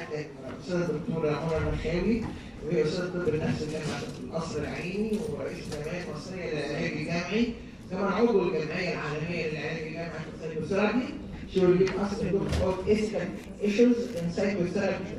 الاستاذه الدكتوره منى المخاوي وهي استاذه طب النفس جامعه القصر العيني ورئيس الجمعيه المصريه للعلاج الجامعي كمان عضو الجمعيه العالميه للعلاج الجامعي في السايكوثيرابي She will give us a look about ethical issues in psychotherapy.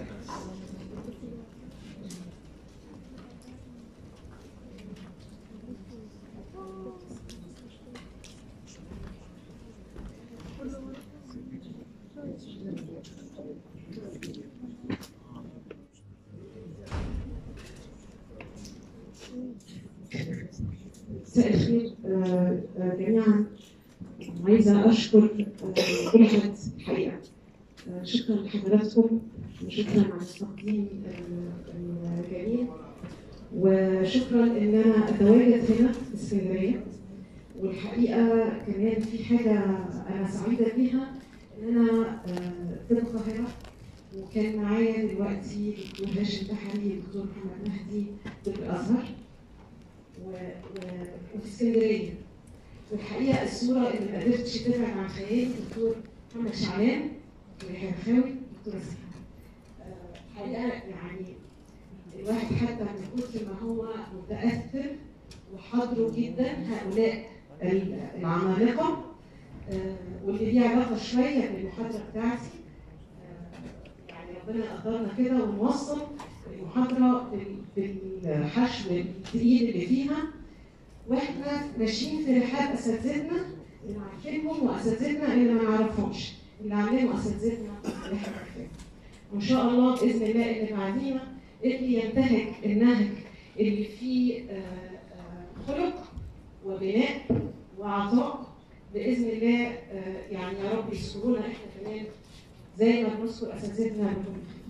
مساء الخير آه، آه، جميعا عايزة أشكر آه، كل حد الحقيقة آه، شكرا لحضراتكم وشكرا على التقديم ال- الجميل وشكرا إن أنا أتواجد هنا في اسكندرية والحقيقة كمان في حاجة أنا سعيدة بيها إن أنا آه، في القاهرة وكان معايا دلوقتي دكتور هاشم تحري دكتور محمد مهدي طب الأزهر و... و... وفي اسكندريه والحقيقه الصوره اللي ما قدرتش تبعد عن خيالي دكتور محمد شعلان دكتور يحيى الخاوي دكتور سيحة الحقيقه يعني الواحد حتى من كتر ما هو متاثر وحاضره جدا هؤلاء ال- العمالقه آه، واللي ليه علاقه شويه بالمحاضره بتاعتي آه، يعني ربنا قدرنا كده ونوصل المحاضره بال- بالحشو التقيل اللي فيها واحنا ماشيين في رحاب اساتذتنا اللي عارفينهم واساتذتنا اللي ما نعرفهمش اللي علموا اساتذتنا اللي احنا عارفينهم وان شاء الله باذن الله اللي بعدينا اللي ينتهج النهج اللي فيه آه، آه، خلق وبناء وعطاء باذن الله آه، يعني يا رب يذكرونا احنا كمان زي ما بنذكر اساتذتنا لهم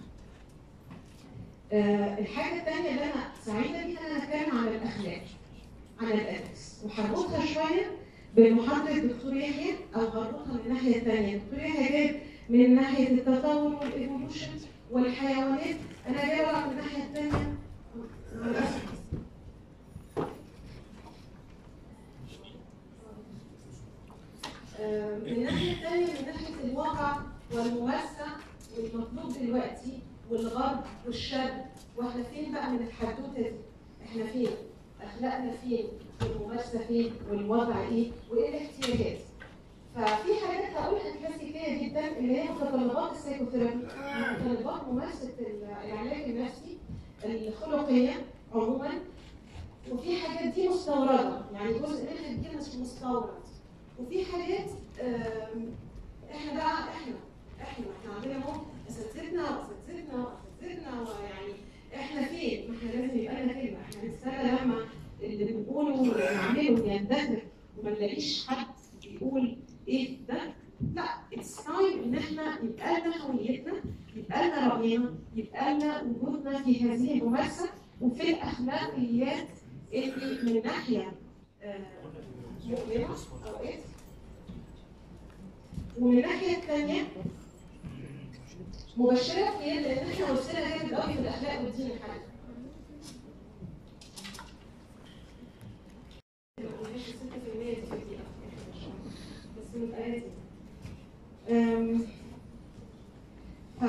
آه، الحاجة الثانية اللي أنا سعيدة بيها أنا هتكلم عن الأخلاق عن الأدبس وهربطها شوية بمحاضرة الدكتور يحيى أو هربطها من الناحية الثانية الدكتور يحيى جايب من ناحية التطور والإيفولوشن والحيوانات أنا جايبة بقى من الناحية الثانية للأسف. آه، من الناحية الثانية من ناحية الواقع والممارسة والمطلوب دلوقتي والغرب والشرق واحنا فين بقى من الحدوته دي؟ احنا فين؟ اخلاقنا فين؟ والممارسه فين؟ والوضع ايه؟ وايه الاحتياجات؟ ففي حاجات هقولها كلاسيكيه جدا اللي هي متطلبات السيكوثيرابي متطلبات ممارسه العلاج النفسي الخلقيه عموما وفي حاجات دي مستورده يعني جزء منها دي مش مستورد وفي حاجات آم، احنا بقى احنا احنا احنا عندنا اهو اساتذتنا واساتذتنا واساتذتنا ويعني احنا فين؟ ما احنا لازم يبقى لنا كلمه، احنا نستنى لما اللي بنقوله ونعمله يندثر وما نلاقيش حد بيقول ايه ده؟ لا اتس تايم ان احنا يبقى لنا هويتنا، يبقى لنا راينا، يبقى لنا وجودنا في هذه الممارسه وفي الاخلاقيات اللي من ناحيه آه، مؤلمه اوقات ومن الناحيه الثانيه مبشره خير لان احنا وصلنا جامد قوي في الاخلاق والدين الحاجه. بس نبقى لازم. أم، ف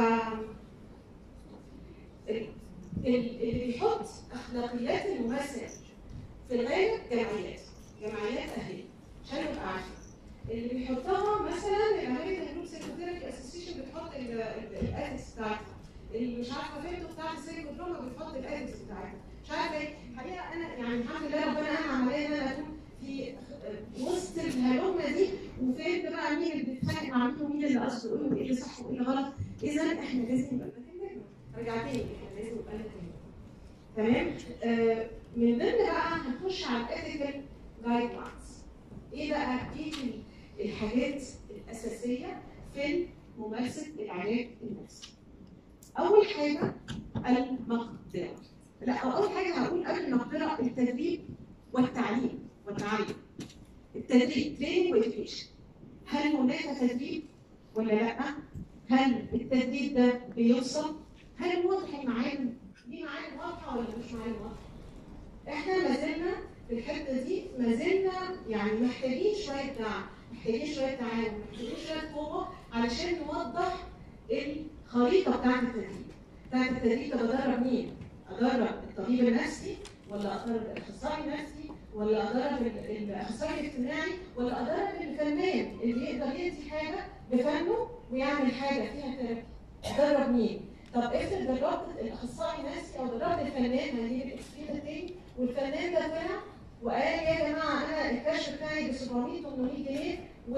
ال- ال- اللي بيحط اخلاقيات الممارسه في الغالب جمعيات جمعيات اهليه عشان نبقى عارفين اللي بيحطها مثلا جمعيه الهنود سيكوثيرابي اسوسيشن بتحط الادكس بتاعتها اللي مش عارفه فين بتاعت السيكودروما بتحط الادكس بتاعتها مش عارفه ايه الحقيقه انا يعني الحمد لله ربنا انعم عليا ان انا اكون في وسط الهلومه دي وفهمت بقى مين اللي بيتخانق مع مين ومين اللي قصده ايه وايه اللي صح وايه اللي غلط اذا احنا لازم يبقى لنا كلمه رجع تاني احنا لازم يبقى لنا كلمه تمام آه من ضمن بقى هنخش على الايثيكال جايد لاينز ايه بقى ايه ال- الحاجات الاساسيه في ممارسه العلاج النفسي اول حاجه المقدره لا أو اول حاجه هقول قبل المقدره التدريب والتعليم والتعلم التدريب تريننج وإديوكيشن هل هناك تدريب ولا لا؟ هل التدريب ده بيوصل؟ هل واضح المعالم؟ دي معالم واضحه ولا مش معالم واضحه؟ احنا ما زلنا في الحته دي ما زلنا يعني محتاجين شويه دعم، محتاجين شويه تعاون، محتاجين شويه قوه علشان نوضح الخريطه بتاعت التدريب. بتاعت التدريب طب ادرب مين؟ ادرب الطبيب النفسي ولا ادرب الاخصائي النفسي ولا ادرب ال- الاخصائي الاجتماعي ولا ادرب الفنان اللي يقدر يدي حاجه بفنه ويعمل حاجه فيها ثيرابي ادرب مين؟ طب افرض دربت الاخصائي النفسي او دربت الفنان ما هي الاكسبيرينس التاني والفنان ده طلع وقال يا جماعه انا الكشف بتاعي ب 700 800 جنيه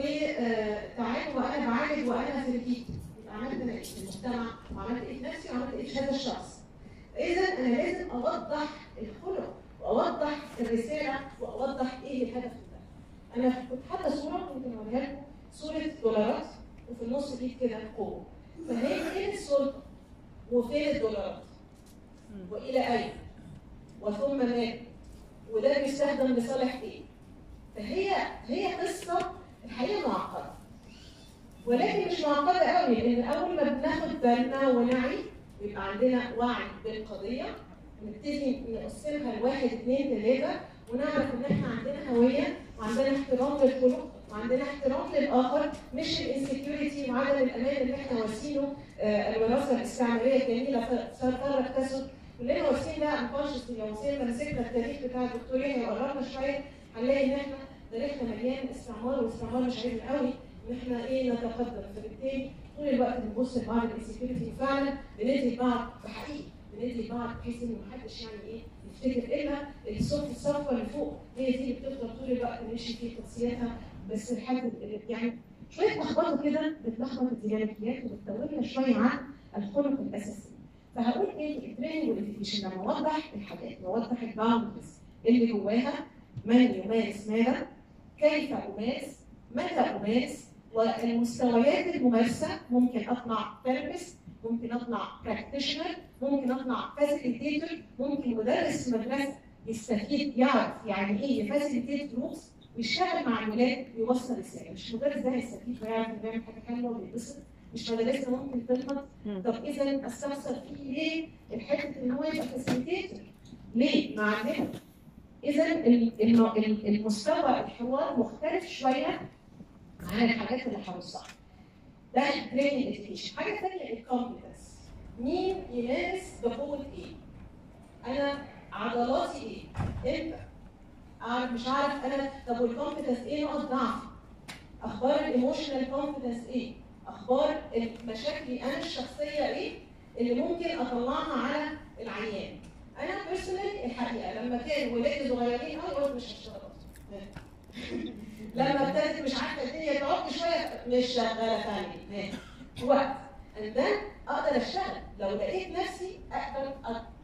وتعالوا وانا بعالج وانا في الجيت يبقى عملت انا ايه في المجتمع وعملت ايه في نفسي وعملت ايه في هذا الشخص اذا انا لازم اوضح الخلق واوضح الرساله واوضح ايه الهدف ده انا كنت حاطه صوره ممكن اوريها لكم صوره دولارات وفي النص دي كده قوه فهي فين السلطه وفين الدولارات والى اين وثم ماذا وده بيستخدم لصالح ايه فهي هي قصه الحقيقه معقده ولكن مش معقده قوي لان اول ما بناخد بالنا ونعي ويبقى عندنا وعي بالقضيه نبتدي نقسمها لواحد اثنين ثلاثه ونعرف ان احنا عندنا هويه وعندنا احترام للخلق وعندنا احترام للاخر مش الانسكيورتي وعدم الامان اللي احنا وارثينه آه، الوراثه الاستعماريه الجميله فرق تسد كلنا وارثين ده انكونشسلي لو وصلنا مسكنا التاريخ بتاع الدكتور يحيى وقربنا شويه هنلاقي ان احنا تاريخنا مليان استعمار واستعمار مش عايز قوي ان احنا ايه نتقدم فبالتالي طول الوقت بنبص لبعض الانسكيورتي وفعلا بندي بعض بحقيقي بندي بعض بحيث ان محدش يعني ايه يفتكر الا الصف الصفوه اللي فوق هي دي اللي بتفضل طول الوقت نمشي في قدسيتها بس الحاجه اللي يعني شويه لخبطه كده بتلخبط الديناميكيات وبتدورنا شويه عن الخلق الاساسي فهقول ايه التريننج والاديوكيشن لما اوضح الحاجات واوضح الباوندرز اللي جواها من يمارس ماذا كيف امارس متى امارس والمستويات الممارسه ممكن اطلع ثيرابيست ممكن اطلع براكتيشنر ممكن اطلع فاسيليتيتور ممكن مدرس في مدرسه يستفيد يعرف يعني ايه يفاسيليتيت دروس ويشتغل مع الولاد ويوصل رساله مش المدرس ده هيستفيد ويعرف انه بيعمل حاجه حلوه ويتبسط مش مدارسنا ممكن تغلط طب اذا استفسر فيه ليه الحته ان هو يبقى فاسيليتيتور ليه معلمه اذا ال- الم- ال- المستوى الحوار مختلف شويه عن الحاجات اللي هوصلها ده التريننج اديوكيشن حاجه ثانيه الكومبتنس مين يمارس بقوه ايه انا عضلاتي ايه امتى اعرف مش عارف انا طب والكومبتنس ايه نقط ضعفي اخبار الايموشنال كومبتنس ايه اخبار مشاكلي انا الشخصيه ايه اللي ممكن اطلعها على العيان انا بيرسونالي الحقيقه لما كان ولادي صغيرين قوي قلت مش هشتغل أصلاً. لما ابتدت مش عارفه الدنيا تعق شويه مش شغاله ثاني وقت and then اقدر اشتغل لو لقيت نفسي اقدر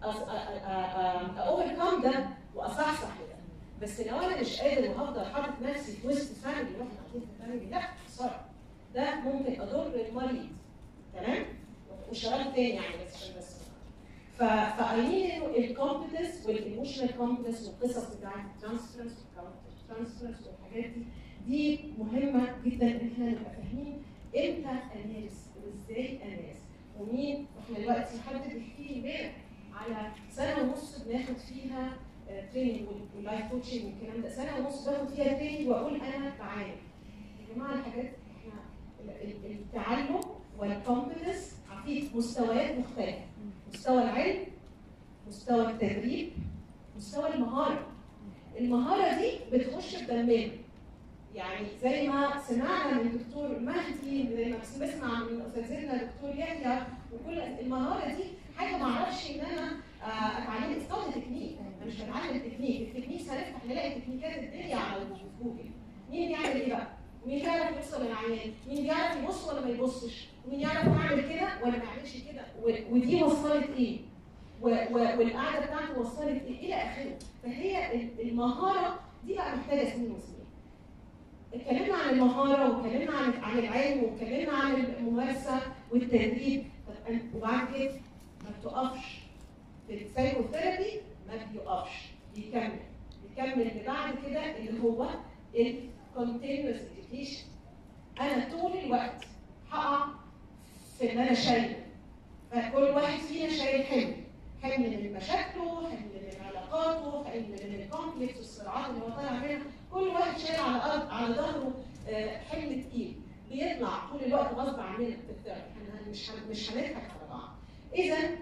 اوفركم ده واصحصح ده بس لو انا مش قادر وهفضل حاطط نفسي في وسط فاميلي واحنا قاعدين في فاميلي لا خساره ده ممكن اضر المريض تمام وشغال تاني يعني بس عشان بس فقايلين انه الكومبتنس والايموشنال كومبتنس والقصص بتاعت الترانسفيرنس والترانسفيرنس والحاجات دي دي مهمه جدا ان احنا نبقى فاهمين امتى امارس وازاي امارس ومين احنا دلوقتي حد بيحكي لي امبارح على سنه ونص بناخد فيها تريننج واللايف كوتشنج والكلام ده سنه ونص باخد فيها تريننج واقول انا بعاني يا جماعه الحاجات احنا ال- ال- التعلم والكومبتنس في مستويات مختلفه مستوى العلم مستوى التدريب مستوى المهاره المهاره دي بتخش في دمنا يعني زي ما سمعنا من الدكتور مهدي زي ما بنسمع من اساتذتنا الدكتور يحيى وكل المهاره دي حاجه ما اعرفش ان انا آه، اتعلم استخدم تكنيك انا مش بتعلم تكنيك التكنيك هنفتح نلاقي تكنيكات الدنيا على جوجل مين بيعمل ايه بقى؟ مين يعرف يوصل للعيان؟ مين بيعرف يبص ولا ما يبصش؟ ومين يعرف اعمل كده ولا ما اعملش كده؟ و- ودي وصلت ايه؟ و- و- والقعده بتاعته وصلت ايه؟ الى اخره فهي ال- المهاره دي بقى محتاجه سنين وسنين اتكلمنا عن المهاره واتكلمنا عن عن العلم واتكلمنا عن الممارسه والتدريب طب أنا- وبعد كده ما بتقفش في السايكوثيرابي ما بيقفش بيكمل بيكمل اللي بعد كده اللي هو الكونتينوس education انا طول الوقت هقع في ان انا شايل فكل واحد فينا شايل حمل حمل من مشاكله حمل من علاقاته حمل من الكونفليكت والصراعات اللي هو طالع منها كل واحد شايل على الارض على ظهره آه، حمل تقيل بيطلع طول الوقت غصب عننا في الثيرابي احنا مش هن- مش هنضحك على بعض اذا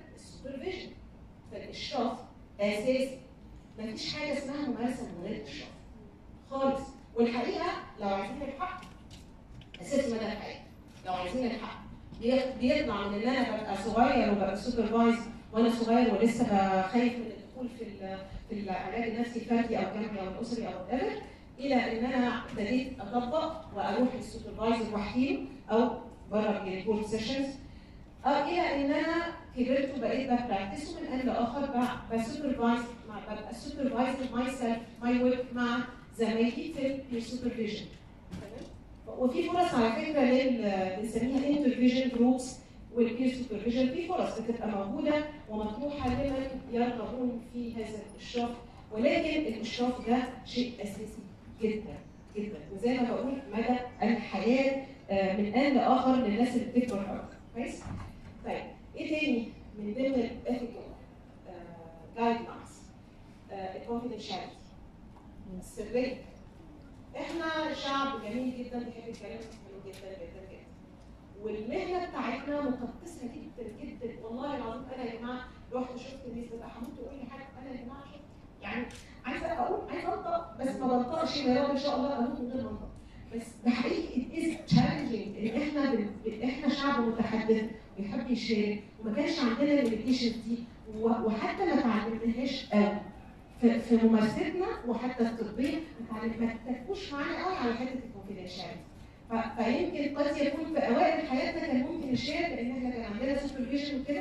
سوبرفيجن فالاشراف اساسي مفيش حاجه اسمها ممارسه من غير اشراف خالص والحقيقه لو عايزين الحق اساسي مدى الحقيقه لو عايزين الحق بي- بيطلع من ان انا ببقى صغير وببقى سوبرفايز وانا صغير ولسه ببقى خايف من الدخول في ال- في العلاج النفسي الفردي او الجمعي او الاسري او whatever الى ان انا ابتديت اطبق واروح للسوبرفايزر واحكي له او بره الريبورت سيشنز او الى ان انا كبرت وبقيت ببراكتسه من ان لاخر ب- بسوبرفايز مع ببقى سوبرفايزر ماي سيلف ماي ورك مع زمايلي في السوبرفيجن وفي فرص على فكره لل بنسميها انترفيجن جروبس والبير سوبرفيجن في فرص بتبقى موجوده ومطروحه لمن يرغبون في هذا الاشراف ولكن الاشراف ده شيء اساسي جدا جدا وزي ما بقول مدى الحياه آه، من ان لاخر للناس اللي بتكبر اكتر كويس؟ طيب ايه تاني من ضمن الاثيكال جايد لاينز الكونفدينشاليتي السريه احنا شعب جميل جدا بيحب الكلام حلو جدا جدا جدا والمهنه بتاعتنا مقدسه جدا جدا والله العظيم انا يا جماعه رحت شفت الناس ببقى هموت واقول لي حاجه انا يا جماعه شفت يعني عايزه اقول عايزه انطق بس ما بنطقش يا رب ان شاء الله اموت من غير ما انطق بس ده حقيقي it is challenging ان احنا بن... احنا شعب متحدث ويحب يشارك وما كانش عندنا الليميتيشنز دي و... وحتى ما تعلمناهاش قوي في, في ممارستنا وحتى الطبيه ما تعلم- ما اتفقوش معانا قوي على حته الكونفدينشاليتي فيمكن قد يكون في اوائل حياتنا كان ممكن نشارك لان احنا كان عندنا سوبرفيجن وكده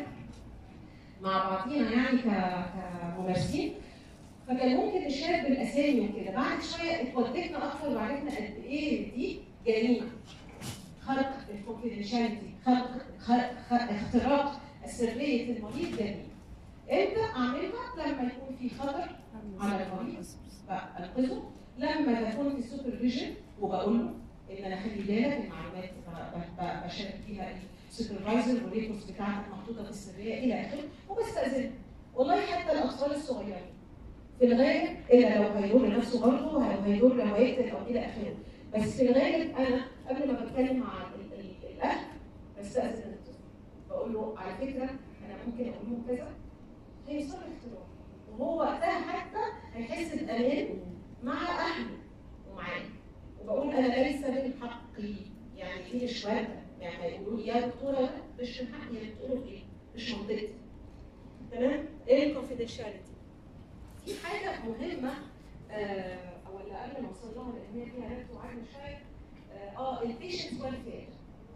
مع بعضينا يعني ك- كممارسين فكان ممكن نشارك بالاسامي وكده بعد شويه اتودكنا اكتر وعرفنا قد ايه دي جريمه خرق الكونفدينشاليتي خرق خرق خرق- اختراق سريه المريض جريمه امتى اعملها لما يكون في خطر على المريض بنقذه لما بكون في السوبرفيجن وبقول له ان انا خلي بالك المعلومات ب- ب- بشارك فيها السوبرفايزر والريبورتس بتاعتك محطوطه في السريه الى اخره وبستاذن والله حتى الاطفال الصغيرين في الغالب الا لو هيضر نفسه برضه او هيضر لو هيقتل او الى اخره بس في الغالب انا قبل ما بتكلم مع ال- ال- الاهل بستاذن الطفل بقول له على فكره انا ممكن اقول له كذا هيصير اختراق وهو وقتها حتى هيحس بامان مع اهله ومعاه وبقول انا ليس من حقي يعني دي مش وارده يعني ما يقولوا لي يا دكتوره لا مش من حقي يا دكتوره ايه مش منطقتي تمام ايه الكونفدينشاليتي في حاجه مهمه آه ولا قبل ما اوصل لها لان هي فيها ربط وعجل شويه اه, آه البيشنت ويلفير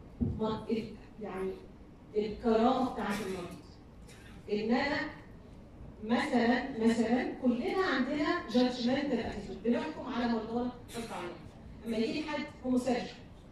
يعني الكرامه بتاعت المريض ان انا مثلا مثلا كلنا عندنا جادجمنتال اتيتيود بنحكم على مرضانا غصب عننا لما يجي حد هوموسيكشوال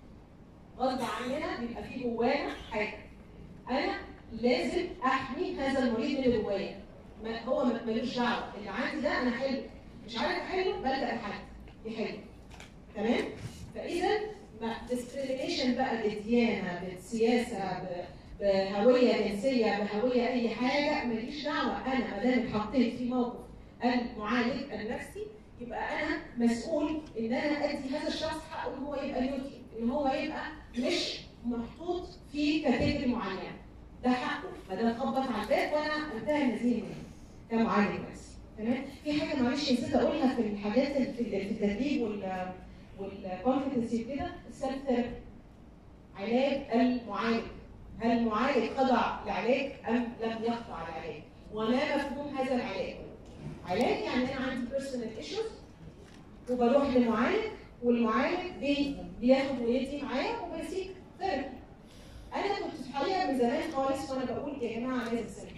غصب عننا بيبقى في جوانا حاجه انا لازم احمي هذا المريض من اللي جوايا ما هو ما- ملوش دعوه اللي عندي ده انا حلو مش عارف احله بلجا لحد يحله تمام فاذا ديسكريميشن بقى بالديانه بالسياسه ب- بهويه جنسيه بهويه اي حاجه ماليش دعوه انا ما دام اتحطيت في موقف المعالج النفسي يبقى انا مسؤول ان انا ادي هذا الشخص حقه ان هو يبقى نيوتري ان هو يبقى مش محطوط في كاتيجوري معينه ده حقه ما دام خبط على الباب وانا انتهى النزيل منه كمعالج نفسي تمام في حاجه معلش نسيت اقولها في الحاجات اللي في في التدريب وال والكونفدنسي كده السيلف ثيرابي علاج المعالج هل المعالج خضع لعلاج ام لم يخضع لعلاج وما مفهوم هذا العلاج علاج يعني انا عندي بيرسونال ايشوز وبروح لمعالج والمعالج بي بياخد ويدي معايا وبيسيك ثيرابي انا كنت في الحقيقه من زمان خالص وانا بقول يا جماعه لازم سيلف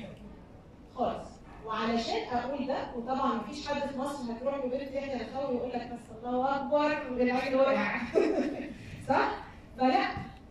خالص وعلشان اقول ده وطبعا مفيش حد في مصر هتروح له بنت يحيى الخوي يقول لك بس الله اكبر والعين وقع صح؟ فلا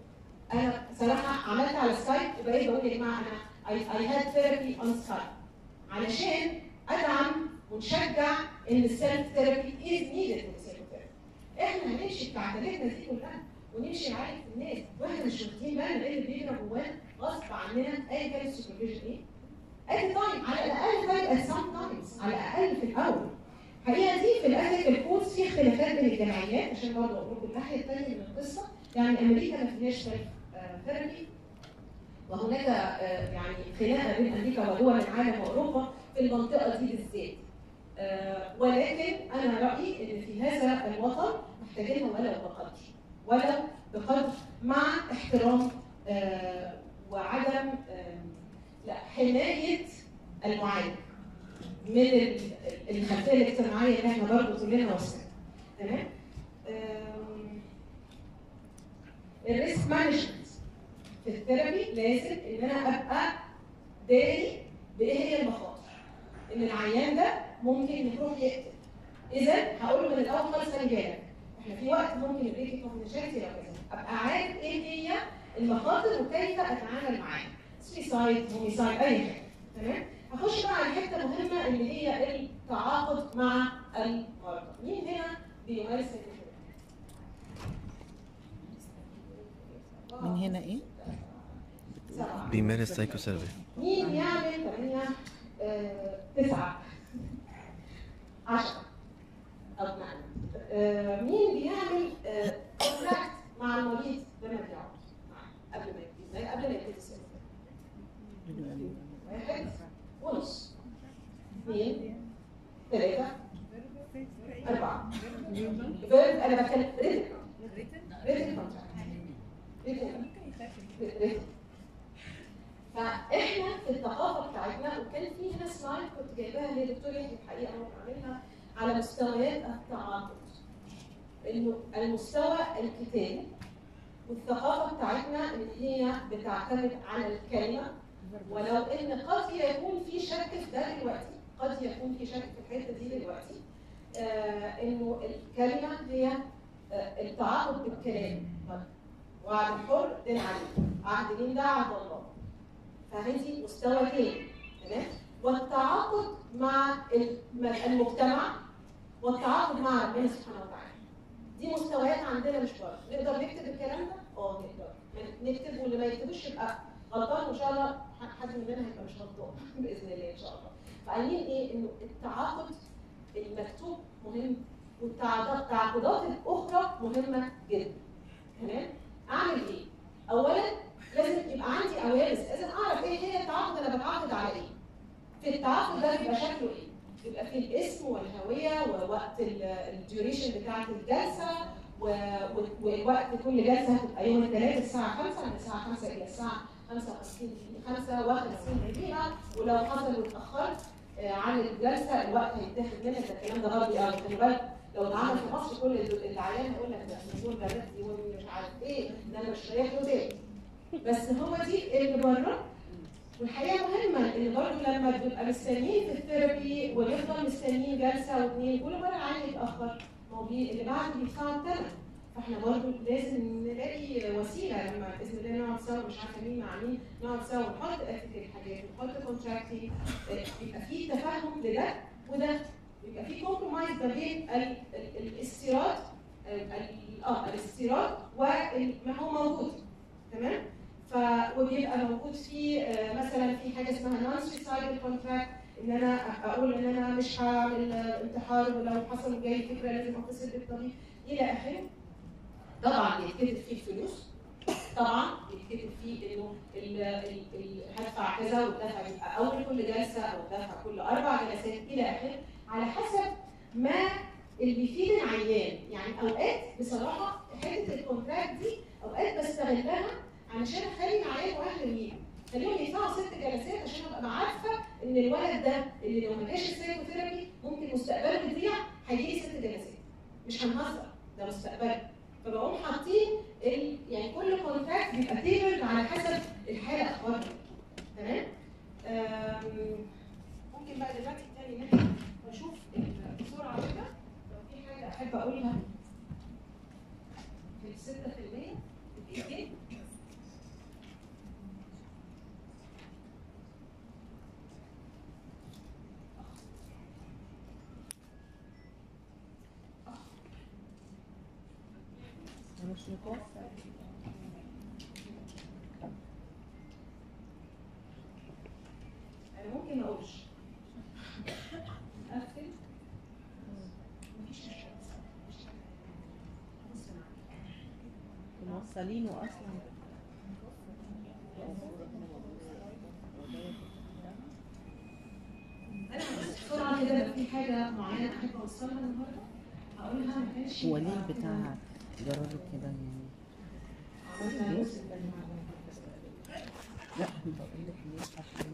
انا صراحه عملت على السايت وبقيت بقول يا جماعه انا اي هاد ثيرابي اون سايت علشان ادعم ونشجع ان السيلف ثيرابي از نيدد في السيلف ثيرابي احنا هنمشي بتعتبرنا دي كلها ونمشي نعالج في الناس واحنا مش واخدين بالنا ايه اللي بيجرى جوانا غصب عننا ايا كان السوبرفيجن ايه at the time على الاقل طيب at some times على الاقل في الاول الحقيقه دي في الاثيكال كودز في اختلافات بين الجمعيات عشان برضه اقول لكم الناحيه الثانيه من القصه يعني امريكا ما فيهاش ثيرابي وهناك آه، يعني خناقه بين امريكا ودول العالم واوروبا في المنطقه دي بالذات آه، ولكن انا رايي ان في هذا الوطن محتاجينها ولو بقدر ولو بقدر مع احترام آه، وعدم آه، لا حمايه المعالج من ال- الخلفيه الاجتماعيه اللي احنا برضه كلنا وصلنا تمام آم، الريسك مانجمنت في الثيرابي لازم ان انا ابقى داري بايه هي المخاطر ان العيان ده ممكن يروح يقتل اذا هقول له من الاول خالص خلي بالك احنا في وقت ممكن يبقى في كونفشنسي لو كذا ابقى عارف ايه هي المخاطر وكيف اتعامل معاها سويسايد هوميسايد اي حاجه تمام هخش بقى على حته مهمه اللي هي التعاقد مع المرضى مين هنا بيمارس التشريع؟ من هنا ايه؟ سبعة. بيمارس سايكوثيرابي مين يعمل 8 9 10 أو 8 آه، مين بيعمل كونتاكت مع المريض لما بيقعد معاه قبل ما يبتدي قبل ما يبتدي السنة واحد ونص اثنين ثلاثة أربعة فيرب أنا بتكلم ريتن ريتن كونتاكت ريتن ريتن فاحنا في الثقافه بتاعتنا وكان في هنا سلايد كنت جايباها لدكتور يحيى الحقيقه هو عاملها على مستويات التعاطف انه المستوى الكتابي والثقافه بتاعتنا ان هي بتعتمد على الكلمه ولو ان قد يكون في شك في ده دلوقتي قد يكون في شك في الحته دي دلوقتي آه انه الكلمه هي آه التعاقد بالكلام وعد حر دين عليه عهد مين ده عهد الله فهذه مستوى تاني تمام والتعاقد مع الم- المجتمع والتعاقد مع ربنا سبحانه وتعالى دي مستويات عندنا مش بره نقدر نكتب الكلام ده؟ اه نقدر نكتب واللي ما يكتبوش يبقى غلطان وان شاء الله ح- حد مننا هيبقى مش غلطان باذن الله ان شاء الله فقايلين ايه انه التعاقد المكتوب مهم والتعاقدات الاخرى مهمه جدا تمام اعمل ايه؟ اولا لازم يبقى عندي اويرنس لازم اعرف ايه هي التعاقد انا بتعاقد على ايه في التعاقد ده بيبقى شكله ايه بيبقى فيه الاسم والهويه ووقت الديوريشن بتاعه الجلسه و- و- ووقت كل جلسه هتبقى يوم الثلاثاء الساعه 5 من الساعه 5 الى الساعه 55 55 دقيقه ولو حصل واتاخرت آه، عن الجلسه الوقت هيتاخد منك ده الكلام ده غربي قوي خلي بالك لو اتعمل في مصر كل العيان هيقول لك ده دول بنات دي مش عارف ايه ده انا مش رايح له تاني بس هو دي اللي بره والحقيقه مهمه ان برضه لما بنبقى مستنيين في الثيرابي ونفضل مستنيين جلسه واثنين كل مره العيان يتاخر ما هو بي- اللي بعده بيدفعوا الثمن فاحنا برضه لازم نلاقي وسيله لما باذن الله نقعد سوا مش عارفه مين مع مين نقعد سوا ونحط اثيكال حاجات ونحط كونتراكتنج يبقى في تفاهم لده وده يبقى في كومبرومايز ما بين ال- ال- الاستيراد ال- ال- اه الاستيراد وما هو موجود تمام ف وبيبقى موجود في آه، مثلا في حاجه اسمها نون سويسايدال كونتراكت ان انا اقول ان انا مش هعمل آه، انتحار ولو حصل جاي فكره لازم اتصل بالطبيب الى اخره طبعا بيتكتب فيه الفلوس طبعا بيتكتب فيه انه ال- ال- ال- هدفع كذا والدفع يبقى اول كل جلسه او الدفع كل اربع جلسات الى اخره على حسب ما اللي بيفيد العيان يعني اوقات بصراحه حته الكونتراكت دي اوقات بستغلها علشان اخلي العيان واهله يجوا خليهم يدفعوا ست جلسات عشان ابقى عارفه ان الولد ده اللي لو ما جاش السايكوثيرابي ممكن مستقبله يضيع هيجي لي ست جلسات مش هنهزر ده مستقبله فبقوم حاطين ال... يعني كل كونتراكت بيبقى تيبل على حسب الحاله اخبارها تمام أم، ممكن بقى دلوقتي تاني ان احنا نشوف ال- بسرعه كده لو في حاجه احب اقولها في الستة في المية في الدقيقتين مش متوفر انا ممكن ما اقولش اقفل مفيش مشكله مفيش حاجة. بص معايا. موصلينه اصلا الله كده لو في حاجه معينه احب اوصلها النهارده هقولها ما كانش هو ليه البتاع جربه كده يعني عملنا نفس اللي لا بقول لك ليه عشان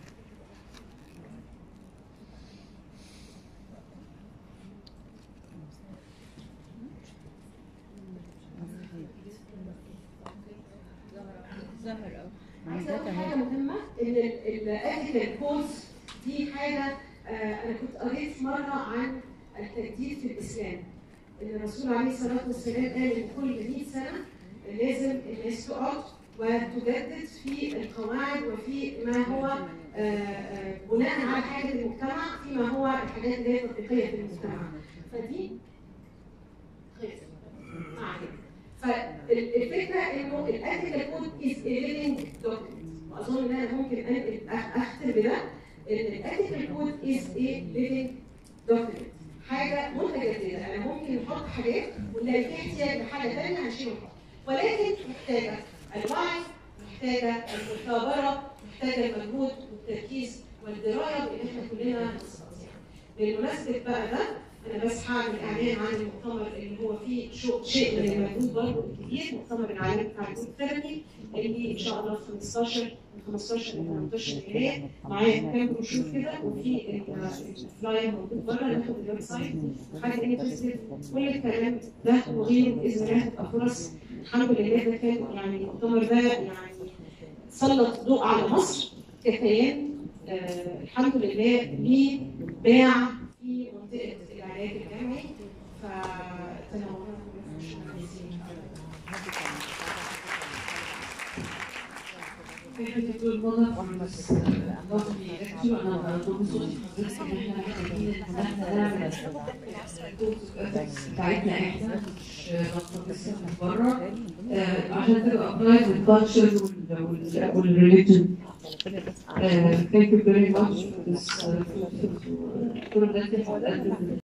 عايزه اقول حاجه مهمه ان الاثيكال كورس دي حاجه آه، انا كنت قريت مره عن التجديد في الاسلام ان الرسول عليه الصلاه والسلام قال ان كل 100 سنه لازم الناس تقعد وتجدد في القواعد وفي ما هو آه، آه، بناء على حاجه المجتمع فيما هو الحاجات اللي هي تطبيقيه في المجتمع فدي خلص ما علينا فالفكره انه الاثيكال كود از a living document واظن ان انا ممكن انقل أخ- اختم بده ان الاثيكال كود از a living document حاجه متجدده انا ممكن نحط حاجات ونلاقي في احتياج لحاجه ثانيه هنشيل ونحط ولكن محتاجه الوعي محتاجه المثابره محتاجه المجهود والتركيز والدرايه بان احنا كلنا نستطيع بالمناسبه بقى ده انا بس هعمل اعلان عن المؤتمر اللي هو فيه شو- شيء من المجهود برضه الكبير مؤتمر العالمي بتاع الجود ثيرابي اللي ان شاء الله في 15 من 15 ل 18 يناير معايا كام بروشور كده وفي ال- الفلاير موجود بره ناخد الويب سايت حاجه انترستد كل الكلام ده وغيره باذن الله هتبقى فرص الحمد لله ده كان يعني المؤتمر ده يعني سلط ضوء على مصر ككيان آه الحمد لله ليه باع في منطقه العلاج الجامعي فتنورنا Thank you to good mother for this uh, lovely lecture and uh, for this حضرتك ان احنا محتاجين ان احنا نعمل بتاعتنا احنا مش نطلب لسه من بره آه، عشان تبقى applied للculture وال- والreligion. Uh, thank you very much for this uh, fruitful, uh, productive